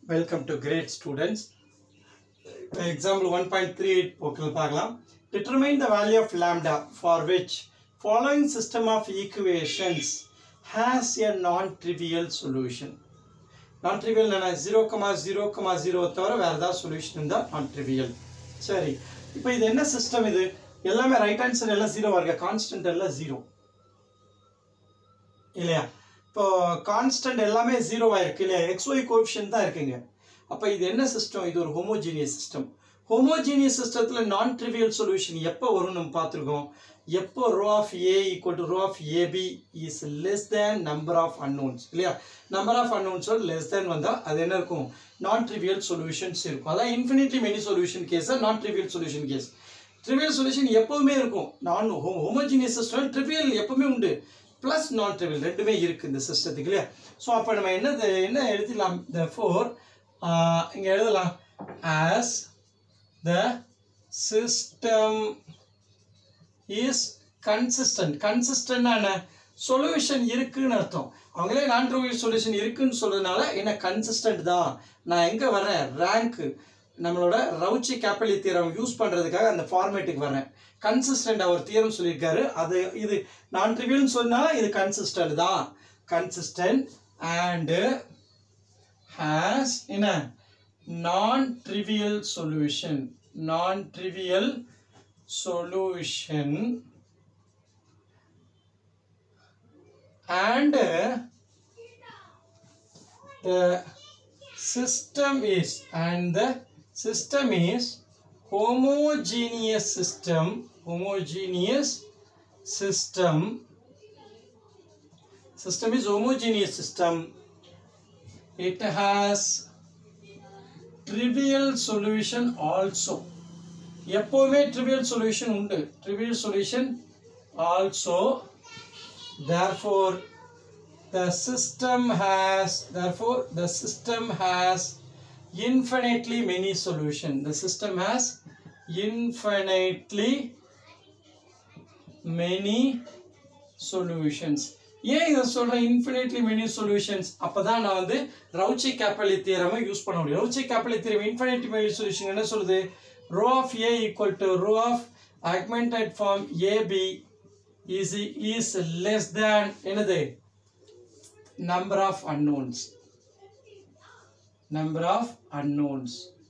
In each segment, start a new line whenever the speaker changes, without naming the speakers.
welcome to great students example one point three eight போக்கில் பார்க்கலாம் determine the value of lambda for which following system of equations has a non trivial solution non trivial என்ன zero comma zero comma zero தவிர வேறு ஏதாவது solution இருந்தால் நான் trivial சரி இப்போ இது என்ன சிஸ்டம் இது எல்லாமே ரைட் ஹேண்ட் சைடு எல்லாம் ஜீரோ வருங்க கான்ஸ்டன்ட் எல்லாம் ஜீரோ இல்லையா இப்போ கான்ஸ்டன்ட் எல்லாமே ஜீரோவாக இருக்கு இல்லையா எக்ஸ் ஒய் கோஎஃபிஷியன்ட் தான் இருக்குங்க அப்போ இது என்ன சிஸ்டம் இது ஒரு ஹோமோஜீனியஸ் சிஸ்டம் ஹோமோஜீனியஸ் சிஸ்டத்தில் நான் ட்ரிவியல் சொல்யூஷன் எப்போ வரும் நம்ம பார்த்துருக்கோம் எப்போ row of A equal to row of AB is less than number of unknowns இல்லையா நம்பர் ஆஃப் அன்னோன்ஸோட லெஸ் தேன் வந்தால் அது என்ன இருக்கும் நான் ட்ரிவியல் சொல்யூஷன்ஸ் இருக்கும் அதான் infinitely many solution case non trivial solution case trivial solution எப்போவுமே இருக்கும் நான் ஹோமோஜீனியஸ் சிஸ்டம் ட்ரிவியல் எப்பவுமே உண்டு ப்ளஸ் நான் ட்ரிவியல் ரெண்டுமே இருக்குது இந்த சிஸ்டத்துக்கு இல்லையா ஸோ அப்போ நம்ம என்ன என்ன எழுதிடலாம் த ஃபோர் இங்கே எழுதலாம் as the system is consistent கன்சிஸ்டன்ட்னா என்ன சொல்யூஷன் இருக்குன்னு அர்த்தம் அவங்களே நான் ட்ரிவியல் சொல்யூஷன் இருக்குன்னு சொல்றதுனால என்ன கன்சிஸ்டன்ட் தான் நான் எங்கே வர்றேன் ரேங்க்கு நம்மளோட ரவுச்சி கேப்பலி தீரம் யூஸ் பண்ணுறதுக்காக அந்த ஃபார்மேட்டுக்கு வரேன் கன்சிஸ்டன்ட் அவர் தீரம் சொல்லியிருக்காரு அது இது நான் ட்ரிவியல்னு சொன்னால இது கன்சிஸ்டன்ட் தான் கன்சிஸ்டன்ட் அண்டு ஹேஸ் என்ன non trivial solution non trivial solution and the system is and the system is homogeneous system homogeneous system system is homogeneous system it has trivial solution also எப்போவுமே trivial solution உண்டு trivial solution also therefore the system has therefore the system has infinitely many solution the system has infinitely many solutions ஏன் இதை சொல்கிறேன் infinitely many solutions அப்போ தான் நான் வந்து ரவுச்சி கேப்பலி தியரமை use பண்ண முடியும் Rouche Capelli theorem infinity many solution என்ன சொல்லுது row of A equal to row of augmented form AB is is less than என்னது number of unknowns number of unknowns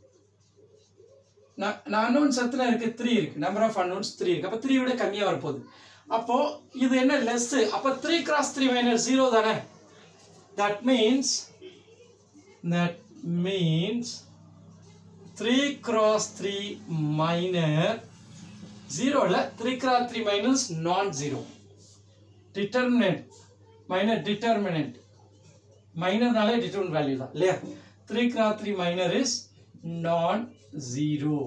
unknowns எத்தனை இருக்கு த்ரீ இருக்கு நம்பர் ஆஃப் அன்னோன்ஸ் த்ரீ இருக்கு அப்போ three விட கம்மியாக வரப்போகுது அப்போ இது என்ன லெஸ் அப்போ three cross three minus zero தானே that means that means three cross three minor ஜீரோவில் three cross three minus non zero determinant minor determinant மைனர்னாலே டிட்டர்மின் வேல்யூ தான் இல்லையா three cross three minor is non zero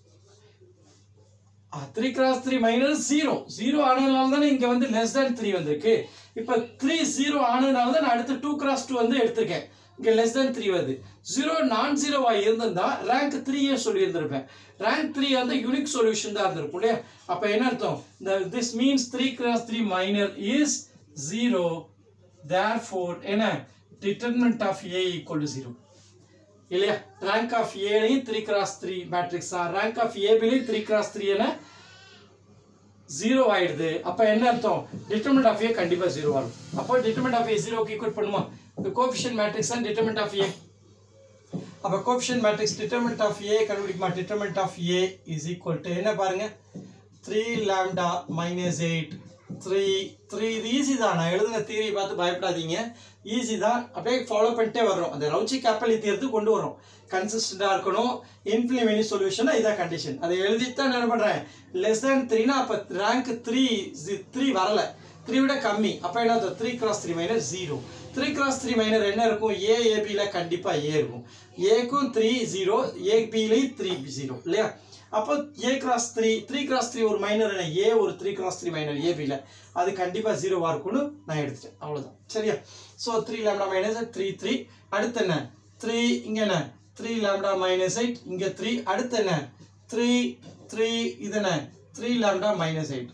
three cross three minus zero zero ஆனதுனால தானே இங்கே வந்து less than three வந்திருக்கு இப்போ த்ரீ ஜீரோ ஆனதுனால தான் நான் அடுத்து டூ கிராஸ் டூ வந்து எடுத்திருக்கேன் இங்கே லெஸ் தேன் த்ரீ வருது ஜீரோ நான் ஜீரோவாக இருந்திருந்தா ரேங்க் த்ரீயே சொல்லியிருந்திருப்பேன் ரேங்க் த்ரீ வந்து யூனிக் சொல்யூஷன் தான் இருந்திருக்கும் இல்லையா அப்போ என்ன அர்த்தம் இந்த this means three cross three minor is zero therefore என்ன determinant of A equal to zero இல்லையா ரேங்க் ஆஃப் ஏலையும் த்ரீ கிராஸ் த்ரீ மேட்ரிக்ஸ் தான் ரேங்க் ஆஃப் ஏபிலையும் த்ரீ கிராஸ் த்ரீ என ஜீரோ ஆயிடுது அப்போ என்ன அர்த்தம் டிட்டர்மெண்ட் ஆஃப் ஏ கண்டிப்பாக ஜீரோ ஆகும் அப்போ டிட்டர்மெண்ட் ஆஃப் ஏ ஜீரோக்கு ஈக்குவல் பண்ணுமா இந்த கோபிஷன் மேட்ரிக்ஸ் தான் டிட்டர்மெண்ட் ஆஃப் ஏ அப்போ coefficient matrix determinant of A கண்டுபிடிக்குமா determinant of A is equal to என்ன பாருங்க three lambda minus eight three three இது ஈஸி தான் நான் எழுதின தீரி பார்த்து பயப்படாதீங்க ஈஸி தான் அப்படியே ஃபாலோ பண்ணிட்டே வர்றோம் அந்த ரவுச்சி கேப்பலி தீர்த்து கொண்டு வரோம் கன்சிஸ்டண்டாக இருக்கணும் இன்ஃபிளிமெனி சொல்யூஷனாக இதான் கண்டிஷன் அதை எழுதித்தான் என்ன பண்ணுறேன் லெஸ் தேன் த்ரீனா அப்போ ரேங்க் த்ரீ த்ரீ வரலை த்ரீ விட கம்மி அப்போ என்ன three cross three minor zero three cross three minor என்ன இருக்கும் ஏ ஏபியில் கண்டிப்பாக ஏ இருக்கும் ஏக்கும் த்ரீ ஜீரோ ஏபிலையும் த்ரீ ஜீரோ இல்லையா அப்போ A cross three three cross three ஒரு மைனர் என்ன ஏ ஒரு த்ரீ கிராஸ் த்ரீ மைனர் ஏபியில் அது கண்டிப்பாக ஜீரோவாக இருக்கும்னு நான் எடுத்துட்டேன் அவ்வளோதான் சரியா so three lambda minus three three அடுத்து என்ன த்ரீ இங்கே என்ன த்ரீ லேம்டா மைனஸ் எயிட் இங்கே த்ரீ அடுத்து என்ன த்ரீ த்ரீ இது என்ன three lambda minus eight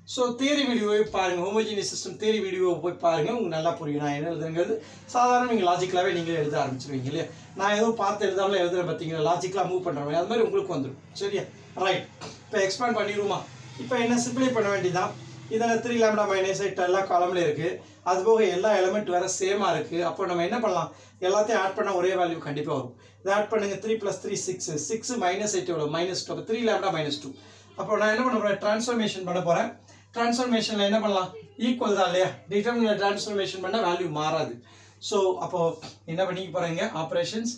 so தேரி வீடியோவை பாருங்கள் ஹோமோஜினியஸ் சிஸ்டம் தேரி வீடியோவை போய் பாருங்கள் உங்களுக்கு நல்லா புரியும் நான் என்ன எழுதுங்கிறது சாதாரண நீங்கள் லாஜிக்கலாகவே நீங்களே எழுத ஆரம்பிச்சிருவீங்க இல்லையா நான் எதுவும் பார்த்து எழுதாமல் எழுதுறேன் பார்த்தீங்கன்னா லாஜிக்கலாக மூவ் பண்ணுறேன் அது மாதிரி உங்களுக்கு வந்துடும் சரியா ரைட் இப்போ எக்ஸ்பேண்ட் பண்ணிடுவோமா இப்போ என்ன சிம்பிளை பண்ண வேண்டியதான் இதில் த்ரீ லேம்டா மைனஸ் எயிட் எல்லா காலம்லேயும் இருக்குது அது போக எல்லா எலமெண்ட் வேறு சேமாக இருக்குது அப்போ நம்ம என்ன பண்ணலாம் எல்லாத்தையும் ஆட் பண்ணால் ஒரே வேல்யூ கண்டிப்பாக வரும் இதை ஆட் பண்ணுங்க three plus three six six minus eight எவ்வளோ மைனஸ் டூ அப்போ த்ரீ லேம்டா மைனஸ் டூ அப்போ நான் என்ன பண்ண போகிறேன் ட்ரான்ஸ்ஃபர்மேஷன் பண்ண போகிறேன் ட்ரான்ஸ்ஃபர்மேஷனில் என்ன பண்ணலாம் ஈக்குவல் தான் இல்லையா டிட்டர்மினல் ட்ரான்ஸ்ஃபர்மேஷன் பண்ணால் வேல்யூ மாறாது ஸோ அப்போது என்ன பண்ணிக்க போகிறீங்க operations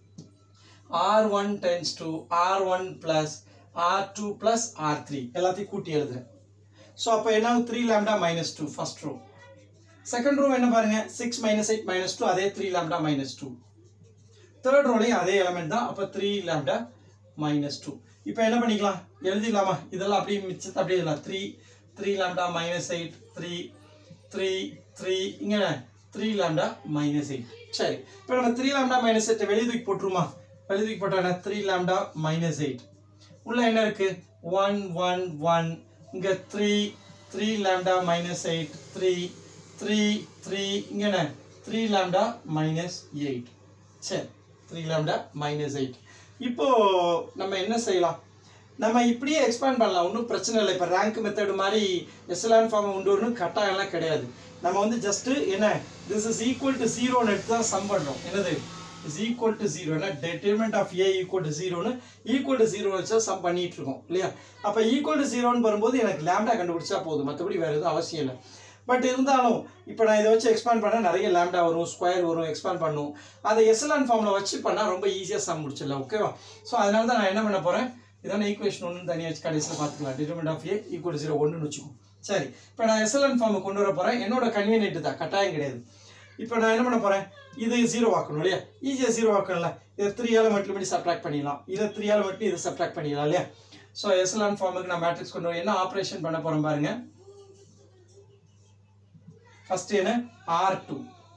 R one tends to R one plus R two plus R three எல்லாத்தையும் கூட்டி எழுதுறேன் ஸோ அப்போ என்ன ஆகும் three lambda minus two first row second row என்ன பாருங்க six minus eight minus two அதே three lambda minus two third ரோலையும் அதே எலமெண்ட் தான் அப்போ த்ரீ லேம்டா மைனஸ் டூ இப்போ என்ன பண்ணிக்கலாம் எழுதிடலாமா இதெல்லாம் அப்படியே மிச்சத்தை அப்படியே எழுதலாம் three three lambda minus eight three three three இங்கே த்ரீ லேம்டா மைனஸ் எயிட் சரி இப்போ நம்ம த்ரீ லேம்டா மைனஸ் எயிட்டை வெளியே தூக்கி போட்டுருமா வெளியே தூக்கி போட்டோன்னா த்ரீ லேம்டா மைனஸ் எயிட் உள்ள என்ன இருக்கு ஒன் ஒன் ஒன் இங்கே three three lambda minus eight three three three இங்கே என்ன த்ரீ லேம்டா மைனஸ் எயிட் சரி த்ரீ லேம்டா மைனஸ் எயிட் இப்போ நம்ம என்ன செய்யலாம் நம்ம இப்படியே எக்ஸ்பேண்ட் பண்ணலாம் ஒன்றும் பிரச்சனை இல்லை இப்போ ரேங்க் மெத்தட் மாதிரி எஸ்எல்ஆன் ஃபார்ம் உண்டு வரணும் கட்டாயம்லாம் கிடையாது நம்ம வந்து ஜஸ்ட்டு என்ன திஸ் இஸ் ஈக்குவல் டு ஜீரோன்னு எடுத்து தான் சம் பண்ணுறோம் என்னது இஸ் ஈக்குவல் டு ஜீரோ ஏன்னா determinant of A equal to ஜீரோன்னு ஈக்குவல் டு ஜீரோ வச்சா சம் பண்ணிட்டு இருக்கோம் இல்லையா அப்போ ஈக்குவல் டு ஜீரோன்னு வரும்போது எனக்கு லேம்டா கண்டுபிடிச்சா போதும் மற்றபடி வேறு எதுவும் அவசியம் இல்லை பட் இருந்தாலும் இப்போ நான் இதை வச்சு எக்ஸ்பேண்ட் பண்ணால் நிறைய லேம்டா வரும் ஸ்கொயர் வரும் எக்ஸ்பேண்ட் பண்ணும் அதை எஸ்எல்ஆன் ஃபார்மில் வச்சு பண்ணால் ரொம்ப ஈஸியாக சம் முடிச்சிடலாம் ஓகேவா ஸோ அதனால தான் நான் என்ன பண்ண போகிறேன் இதான ஈக்குவேஷன் ஒன்று தனியாக வச்சு கடைசியில் பார்த்துக்கலாம் determinant of A equal zero ஒன்றுன்னு வச்சுக்கோ சரி இப்போ நான் எஸ்எல்என் ஃபார்மை கொண்டு வர போகிறேன் என்னோட கன்வீனியன்ட் தான் கட்டாயம் கிடையாது இப்போ நான் என்ன பண்ண போகிறேன் இது ஜீரோ ஆக்கணும் இல்லையா ஈஸியாக ஜீரோ ஆக்கணும்ல இதை த்ரீயால் மட்டும் பண்ணி சப்ட்ராக்ட் பண்ணிடலாம் இதை த்ரீயால் மட்டும் இதை சப்ட்ராக்ட் பண்ணிடலாம் இல்லையா ஸோ எஸ்எல்என் ஃபார்முக்கு நான் மேட்ரிக்ஸ் கொண்டு வர என்ன ஆப்ரேஷன் பண்ண போகிறேன் பாருங்க ஃபர்ஸ்ட் என்ன R two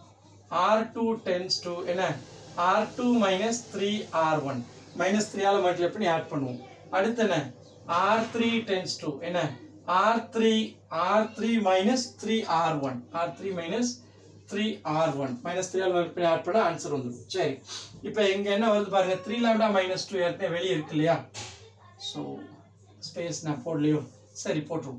R two tends to என்ன R two minus three R one minus த்ரீயால் மல்டிப்ளை பண்ணி ஆட் பண்ணுவோம் அடுத்து என்ன ஆர் த்ரீ டென்ஸ் டு என்ன R three R three minus three R one R three minus three R one minus த்ரீயால் multiply பண்ணி add பண்ண ஆன்சர் வந்துடும் சரி இப்போ இங்கே என்ன வருது பாருங்க த்ரீ லேம்டா மைனஸ் டூ ஏற்கனவே வெளியே இருக்கு இல்லையா ஸோ ஸ்பேஸ் நான் போடலையோ சரி போட்டுருவோம்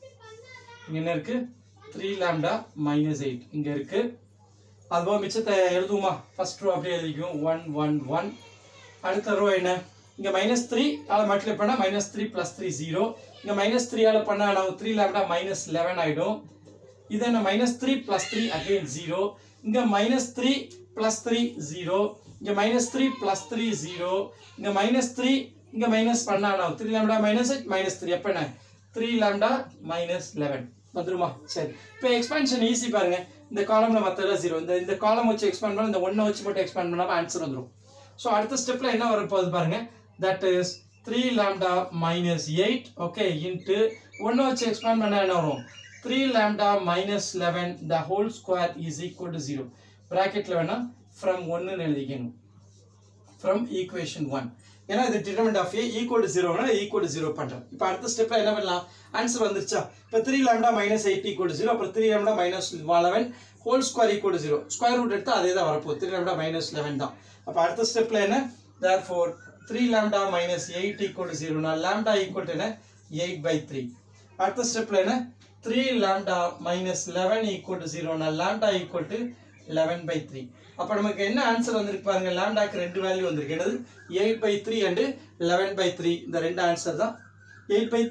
இங்கே என்ன இருக்கு த்ரீ லேம்டா மைனஸ் எயிட் இங்கே இருக்கு அதுபோக மிச்சத்தை எழுதுவோமா ஃபர்ஸ்ட் ரோ அப்படியே எழுதிக்குவோம் ஒன் ஒன் ஒன் அடுத்த ரோ என்ன இங்கே மைனஸ் த்ரீ அதை மல்டிப்ளை பண்ணால் minus three plus three zero இங்கே மைனஸ் த்ரீயால் பண்ணால் நம்ம த்ரீ லேம்டா மைனஸ் லெவன் ஆகிடும் இது என்ன minus three plus three again zero இங்கே minus three plus three zero இங்கே minus three plus three zero இங்கே மைனஸ் த்ரீ இங்கே மைனஸ் பண்ணா நான் three lambda minus eight minus three எப்போ என்ன த்ரீ லேம்டா மைனஸ் லெவன் வந்துருமா சரி இப்போ எக்ஸ்பான்ஷன் ஈஸி பாருங்க இந்த காலம்ல மற்றெல்லாம் ஜீரோ இந்த இந்த காலம் வச்சு எக்ஸ்பேண்ட் பண்ண இந்த ஒன்றை வச்சு மட்டும் எக்ஸ்பேண்ட் பண்ணாமல் ஆன்சர் வந்துடும் ஸோ அடுத்த ஸ்டெப்ல என்ன வரப்போகுது பாருங்க that is three lambda minus eight okay into ஒன்றை வச்சு எக்ஸ்பேண்ட் பண்ணால் என்ன வரும் three lambda minus eleven the whole square is equal to zero ப்ராக்கெட்டில் வேணா ஃப்ரம் ஒன்றுன்னு எழுதிக்கணும் ஃப்ரம் ஈக்குவேஷன் ஒன் ஏன்னா இது determinant of A equal to ஜீரோனா ஈக்குவல் டு ஜீரோ பண்ணுறேன் இப்போ அடுத்த ஸ்டெப்பில் என்ன பண்ணலாம் ஆன்சர் வந்துருச்சா இப்போ three lambda minus eight equal to zero அப்புறம் three lambda minus eleven whole square equal to zero square root எடுத்து அதே தான் வரப்போகுது த்ரீ லேம்டா மைனஸ் லெவன் தான் அப்போ அடுத்த ஸ்டெப்பில் என்ன therefore three lambda minus eight equal to ஜீரோனா லேம்டா ஈக்குவல் டு என்ன எயிட் பை த்ரீ அடுத்த ஸ்டெப்பில் என்ன three lambda minus eleven equal to ஜீரோனா lambda equal to eleven by three அப்போ நமக்கு என்ன ஆன்சர் வந்திருக்கு பாருங்க லேம்டாக்கு ரெண்டு வேல்யூ வந்திருக்கு என்னது eight by three and eleven by three இந்த ரெண்டு ஆன்சர் தான் eight by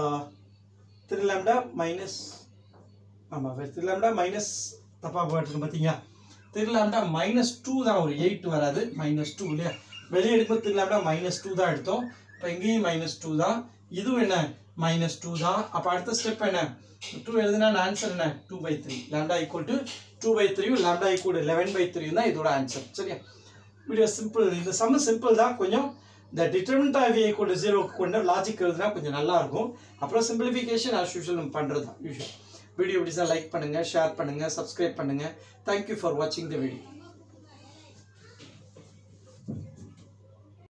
three lambda minus ஆமாம் த்ரீ லேம்டா மைனஸ் தப்பாக போட்டிருக்கு பார்த்தீங்களா த்ரீ லேம்டா மைனஸ் டூ தான் ஒரு எயிட் வராது மைனஸ் டூ இல்லையா வெளியே எடுக்கும்போது த்ரீ லேம்டா மைனஸ் டூ தான் எடுத்தோம் இப்போ இங்கேயும் மைனஸ் டூ தான் இதுவும் என்ன மைனஸ் டூ தான் அப்போ அடுத்த ஸ்டெப் என்ன டூ எழுதுனா ஆன்சர் என்ன two by three lambda equal to two by த்ரீயும் lambda equal eleven by three தான் இதோட ஆன்சர் சரியா வீடியோ சிம்பிள் இந்த சம்ம சிம்பிள் தான் கொஞ்சம் இந்த determinant of equal to zero கொண்ட லாஜிக் எழுதுனா கொஞ்சம் நல்லா இருக்கும் அப்புறம் சிம்பிளிஃபிகேஷன் ஆஸ் யூஷுவல் நம்ம பண்ணுறது தான் யூஷுவல் வீடியோ பிடிச்சா லைக் பண்ணுங்கள் ஷேர் பண்ணுங்கள் சப்ஸ்கிரைப் பண்ணுங்கள் தேங்க்யூ ஃபார் வாட்சிங் த வீடியோ